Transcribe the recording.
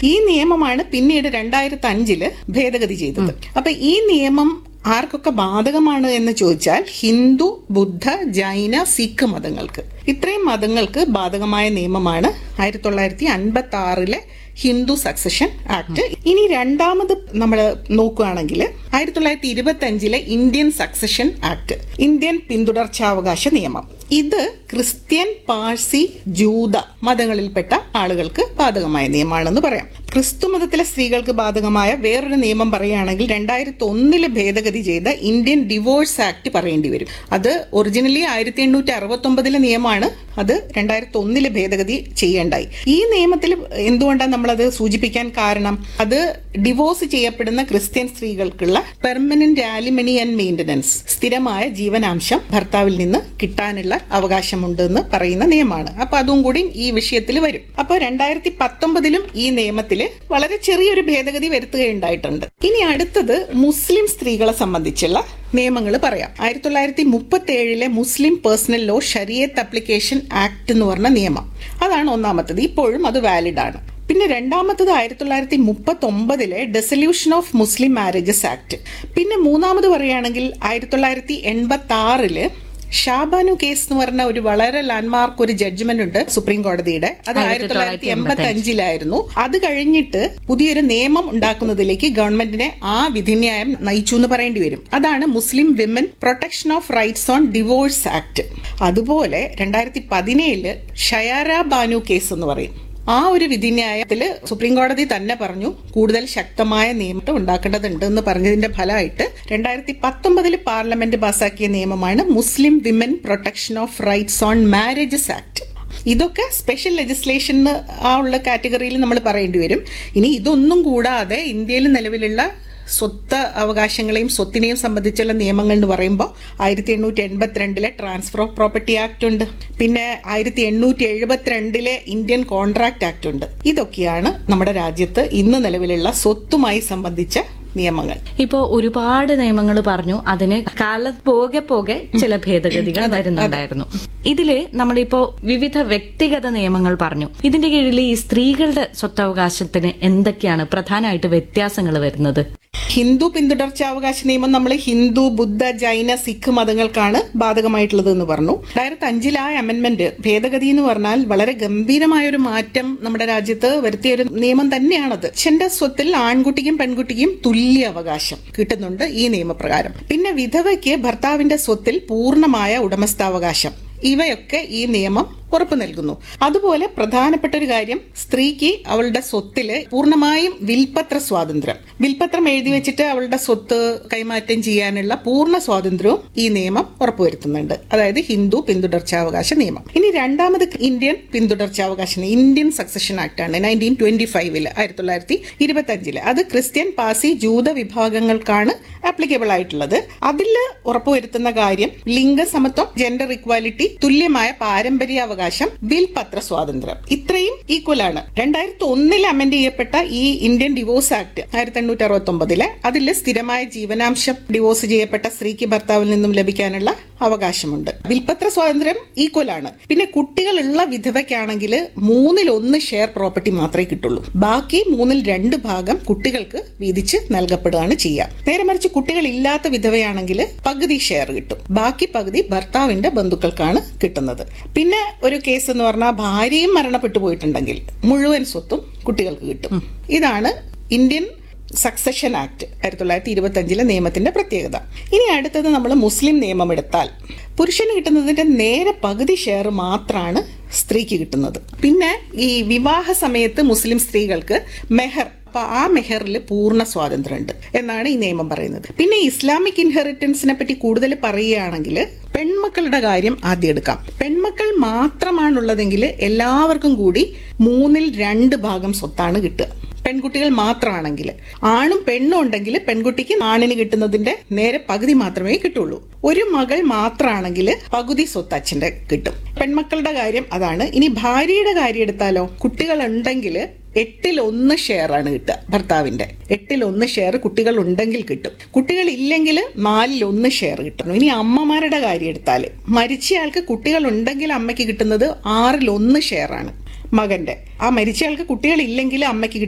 ഈ നിയമമാണ് പിന്നീട് രണ്ടായിരത്തി അഞ്ചില് ഭേദഗതി ചെയ്തത് അപ്പൊ ഈ നിയമം ആർക്കൊക്കെ ബാധകമാണ് എന്ന് ചോദിച്ചാൽ ഹിന്ദു ബുദ്ധ ജൈന സിഖ് മതങ്ങൾക്ക് ഇത്രയും മതങ്ങൾക്ക് ബാധകമായ നിയമമാണ് ആയിരത്തി തൊള്ളായിരത്തി അൻപത്തി ആറിലെ ഹിന്ദു സക്സഷൻ ആക്ട് ഇനി രണ്ടാമത് നമ്മൾ നോക്കുകയാണെങ്കിൽ ആയിരത്തി തൊള്ളായിരത്തി ഇരുപത്തി അഞ്ചിലെ ഇന്ത്യൻ സക്സഷൻ ആക്ട് ഇന്ത്യൻ പിന്തുടർച്ചാവകാശ നിയമം ഇത് ക്രിസ്ത്യൻ പാഴ്സി ജൂത മതങ്ങളിൽപ്പെട്ട ആളുകൾക്ക് ബാധകമായ നിയമമാണെന്ന് പറയാം ക്രിസ്തു മതത്തിലെ സ്ത്രീകൾക്ക് ബാധകമായ വേറൊരു നിയമം പറയുകയാണെങ്കിൽ രണ്ടായിരത്തി ഒന്നില് ഭേദഗതി ചെയ്ത ഇന്ത്യൻ ഡിവോഴ്സ് ആക്ട് പറയേണ്ടി വരും അത് ഒറിജിനലി ആയിരത്തി എണ്ണൂറ്റി അറുപത്തി ഒമ്പതിലെ നിയമമാണ് അത് രണ്ടായിരത്തി ഒന്നില് ഭേദഗതി ചെയ്യേണ്ടായി ഈ നിയമത്തിൽ എന്തുകൊണ്ടാണ് നമ്മളത് സൂചിപ്പിക്കാൻ കാരണം അത് ഡിവോഴ്സ് ചെയ്യപ്പെടുന്ന ക്രിസ്ത്യൻ സ്ത്രീകൾക്കുള്ള പെർമനന്റ് ആലിമണി ആൻഡ് മെയിന്റനൻസ് സ്ഥിരമായ ജീവനാംശം ഭർത്താവിൽ നിന്ന് കിട്ടാനുള്ള അവകാശമുണ്ട് എന്ന് പറയുന്ന നിയമമാണ് അപ്പൊ അതും കൂടി ഈ വിഷയത്തിൽ വരും അപ്പൊ രണ്ടായിരത്തി പത്തൊമ്പതിലും ഈ നിയമത്തിൽ വളരെ ചെറിയൊരു ഭേദഗതി വരുത്തുകയുണ്ടായിട്ടുണ്ട് ഇനി അടുത്തത് മുസ്ലിം സ്ത്രീകളെ സംബന്ധിച്ചുള്ള നിയമങ്ങൾ പറയാം ആയിരത്തി തൊള്ളായിരത്തി മുപ്പത്തി ഏഴിലെ Muslim personal law Shariat application act എന്ന് പറഞ്ഞ നിയമം അതാണ് ഒന്നാമത്തത് ഇപ്പോഴും അത് വാലിഡ് ആണ് പിന്നെ രണ്ടാമത്തത് ആയിരത്തി തൊള്ളായിരത്തി മുപ്പത്തി ഒമ്പതിലെ dissolution of Muslim marriages act പിന്നെ മൂന്നാമത് പറയുകയാണെങ്കിൽ ആയിരത്തി തൊള്ളായിരത്തി എൺപത്തി ആറില് ഷാബാനു കേസ് എന്ന് പറഞ്ഞ ഒരു വളരെ ലാൻഡ്മാർക്ക് ഒരു ജഡ്ജ്മെന്റ് ഉണ്ട് സുപ്രീം കോടതിയുടെ അത് ആയിരത്തി തൊള്ളായിരത്തി എൺപത്തി അഞ്ചിലായിരുന്നു അത് കഴിഞ്ഞിട്ട് പുതിയൊരു നിയമം ഉണ്ടാക്കുന്നതിലേക്ക് ഗവൺമെന്റിനെ ആ വിധിന്യായം നയിച്ചു എന്ന് പറയേണ്ടി വരും അതാണ് Muslim women protection of rights on divorce act അതുപോലെ രണ്ടായിരത്തി പതിനേഴില് ഷയാര ബാനു കേസ് എന്ന് പറയും ആ ഒരു വിധിന്യായത്തിൽ സുപ്രീം കോടതി തന്നെ പറഞ്ഞു കൂടുതൽ ശക്തമായ നിയമം ഉണ്ടാക്കേണ്ടതുണ്ട് എന്ന് പറഞ്ഞതിന്റെ ഫലമായിട്ട് രണ്ടായിരത്തി പത്തൊമ്പതിൽ പാർലമെന്റ് പാസാക്കിയ നിയമമാണ് Muslim women protection of rights on marriages act ഇതൊക്കെ സ്പെഷ്യൽ ലെജിസ്ലേഷൻ ആ ഉള്ള കാറ്റഗറിയിൽ നമ്മൾ പറയേണ്ടി വരും ഇനി ഇതൊന്നും കൂടാതെ ഇന്ത്യയിൽ നിലവിലുള്ള സ്വത്ത് അവകാശങ്ങളെയും സ്വത്തിനെയും സംബന്ധിച്ചുള്ള നിയമങ്ങൾ എന്ന് പറയുമ്പോൾ ആയിരത്തി എണ്ണൂറ്റി എൺപത്തിരണ്ടിലെ ട്രാൻസ്ഫർ ഓഫ് പ്രോപ്പർട്ടി ആക്ട് ഉണ്ട് പിന്നെ ആയിരത്തി എണ്ണൂറ്റി എഴുപത്തിരണ്ടിലെ ഇന്ത്യൻ കോൺട്രാക്ട് ആക്ട് ഉണ്ട് ഇതൊക്കെയാണ് നമ്മുടെ രാജ്യത്ത് ഇന്ന് നിലവിലുള്ള സ്വത്തുമായി സംബന്ധിച്ച നിയമങ്ങൾ ഇപ്പോ ഒരുപാട് നിയമങ്ങൾ പറഞ്ഞു അതിന് കാലം പോകെ പോകെ ചില ഭേദഗതികൾ വരുന്നുണ്ടായിരുന്നു ഇതില് നമ്മളിപ്പോ വിവിധ വ്യക്തിഗത നിയമങ്ങൾ പറഞ്ഞു ഇതിന്റെ കീഴിൽ ഈ സ്ത്രീകളുടെ സ്വത്തവകാശത്തിന് എന്തൊക്കെയാണ് പ്രധാനമായിട്ട് വ്യത്യാസങ്ങൾ വരുന്നത് ഹിന്ദു പിന്തുടർച്ചാവകാശ നിയമം നമ്മൾ ഹിന്ദു ബുദ്ധ ജൈന സിഖ് മതങ്ങൾക്കാണ് ബാധകമായിട്ടുള്ളത് എന്ന് പറഞ്ഞു രണ്ടായിരത്തി അഞ്ചിലായ അമെന്റ്മെന്റ് ഭേദഗതി എന്ന് പറഞ്ഞാൽ വളരെ ഗംഭീരമായ ഒരു മാറ്റം നമ്മുടെ രാജ്യത്ത് വരുത്തിയ ഒരു നിയമം തന്നെയാണത് അച്ഛന്റെ സ്വത്തിൽ ആൺകുട്ടിക്കും പെൺകുട്ടിക്കും തുല്യ അവകാശം കിട്ടുന്നുണ്ട് ഈ നിയമപ്രകാരം പിന്നെ വിധവയ്ക്ക് ഭർത്താവിന്റെ സ്വത്തിൽ പൂർണ്ണമായ ഉടമസ്ഥാവകാശം ഇവയൊക്കെ ഈ നിയമം ഉറപ്പു നൽകുന്നു അതുപോലെ പ്രധാനപ്പെട്ട ഒരു കാര്യം സ്ത്രീക്ക് അവളുടെ സ്വത്തില് പൂർണ്ണമായും വിൽപത്ര സ്വാതന്ത്ര്യം വിൽപത്രം എഴുതി വെച്ചിട്ട് അവളുടെ സ്വത്ത് കൈമാറ്റം ചെയ്യാനുള്ള പൂർണ്ണ സ്വാതന്ത്ര്യവും ഈ നിയമം ഉറപ്പുവരുത്തുന്നുണ്ട് അതായത് ഹിന്ദു പിന്തുടർച്ചാവകാശ നിയമം ഇനി രണ്ടാമത് ഇന്ത്യൻ പിന്തുടർച്ചാവകാശ നിയമം ഇന്ത്യൻ സക്സഷൻ ആക്ട് ആണ് നയൻറ്റീൻ ട്വന്റി ഫൈവില് ആയിരത്തി തൊള്ളായിരത്തി ഇരുപത്തി അഞ്ചില് അത് ക്രിസ്ത്യൻ പാസി ജൂത വിഭാഗങ്ങൾക്കാണ് ആപ്ലിക്കബിൾ ആയിട്ടുള്ളത് അതിൽ ഉറപ്പുവരുത്തുന്ന കാര്യം ലിംഗസമത്വം ജെൻഡർ ഇക്വാലിറ്റി തുല്യമായ പാരമ്പര്യാവകാശം വിൽപത്ര സ്വാതന്ത്ര്യം ഇത്രയും ഈക്വൽ ആണ് രണ്ടായിരത്തി ഒന്നിൽ അമെന്റ് ചെയ്യപ്പെട്ട ഈ ഇന്ത്യൻ ഡിവോഴ്സ് ആക്ട് ആയിരത്തി എണ്ണൂറ്റി അറുപത്തി ഒമ്പതിലെ അതിൽ സ്ഥിരമായ ജീവനാംശം ഡിവോഴ്സ് ചെയ്യപ്പെട്ട സ്ത്രീക്ക് ഭർത്താവിൽ നിന്നും ലഭിക്കാനുള്ള അവകാശമുണ്ട് വിൽപത്ര സ്വാതന്ത്ര്യം ഈക്വൽ ആണ് പിന്നെ കുട്ടികളുള്ള വിധവയ്ക്കാണെങ്കിൽ മൂന്നിൽ ഒന്ന് ഷെയർ പ്രോപ്പർട്ടി മാത്രമേ കിട്ടുള്ളൂ ബാക്കി മൂന്നിൽ രണ്ട് ഭാഗം കുട്ടികൾക്ക് വീതിച്ച് നൽകപ്പെടുകയാണ് ചെയ്യുക നേരെ മറിച്ച് കുട്ടികളില്ലാത്ത വിധവയാണെങ്കിൽ പകുതി ഷെയർ കിട്ടും ബാക്കി പകുതി ഭർത്താവിന്റെ ബന്ധുക്കൾക്കാണ് കിട്ടുന്നത് പിന്നെ ഒരു കേസ് എന്ന് പറഞ്ഞാൽ ഭാര്യയും മരണപ്പെട്ടു പോയിട്ടുണ്ടെങ്കിൽ മുഴുവൻ സ്വത്തും കുട്ടികൾക്ക് കിട്ടും ഇതാണ് ഇന്ത്യൻ സക്സഷൻ ആക്ട് ആയിരത്തി തൊള്ളായിരത്തി ഇരുപത്തി അഞ്ചിലെ നിയമത്തിന്റെ പ്രത്യേകത ഇനി അടുത്തത് നമ്മൾ മുസ്ലിം നിയമം എടുത്താൽ പുരുഷന് കിട്ടുന്നതിന്റെ നേരെ പകുതി ഷെയർ മാത്രമാണ് സ്ത്രീക്ക് കിട്ടുന്നത് പിന്നെ ഈ വിവാഹ സമയത്ത് മുസ്ലിം സ്ത്രീകൾക്ക് മെഹർ അപ്പൊ ആ മെഹറിൽ പൂർണ്ണ സ്വാതന്ത്ര്യമുണ്ട് എന്നാണ് ഈ നിയമം പറയുന്നത് പിന്നെ ഇസ്ലാമിക് ഇൻഹെറിറ്റൻസിനെ പറ്റി കൂടുതൽ പറയുകയാണെങ്കിൽ പെൺമക്കളുടെ കാര്യം ആദ്യം എടുക്കാം പെൺമക്കൾ മാത്രമാണുള്ളതെങ്കിൽ എല്ലാവർക്കും കൂടി മൂന്നിൽ രണ്ട് ഭാഗം സ്വത്താണ് കിട്ടുക പെൺകുട്ടികൾ മാത്രമാണെങ്കിൽ ആണും പെണ്ണും ഉണ്ടെങ്കിൽ പെൺകുട്ടിക്ക് ആണിന് കിട്ടുന്നതിന്റെ നേരെ പകുതി മാത്രമേ കിട്ടുള്ളൂ ഒരു മകൾ മാത്രമാണെങ്കിൽ പകുതി സ്വത്ത് അച്ഛന്റെ കിട്ടും പെൺമക്കളുടെ കാര്യം അതാണ് ഇനി ഭാര്യയുടെ കാര്യം എടുത്താലോ കുട്ടികൾ ഉണ്ടെങ്കിൽ എട്ടിൽ ഒന്ന് ഷെയർ ആണ് കിട്ടുക ഭർത്താവിന്റെ എട്ടിൽ ഒന്ന് ഷെയർ കുട്ടികൾ ഉണ്ടെങ്കിൽ കിട്ടും കുട്ടികൾ ഇല്ലെങ്കിൽ നാലിൽ ഒന്ന് ഷെയർ കിട്ടുന്നു ഇനി അമ്മമാരുടെ കാര്യം എടുത്താൽ മരിച്ചയാൾക്ക് കുട്ടികൾ ഉണ്ടെങ്കിൽ അമ്മയ്ക്ക് കിട്ടുന്നത് ആറിൽ ഒന്ന് ഷെയർ ആണ് മകന്റെ ആ മരിച്ചയാൾക്ക് കുട്ടികൾ ഇല്ലെങ്കിൽ അമ്മയ്ക്ക്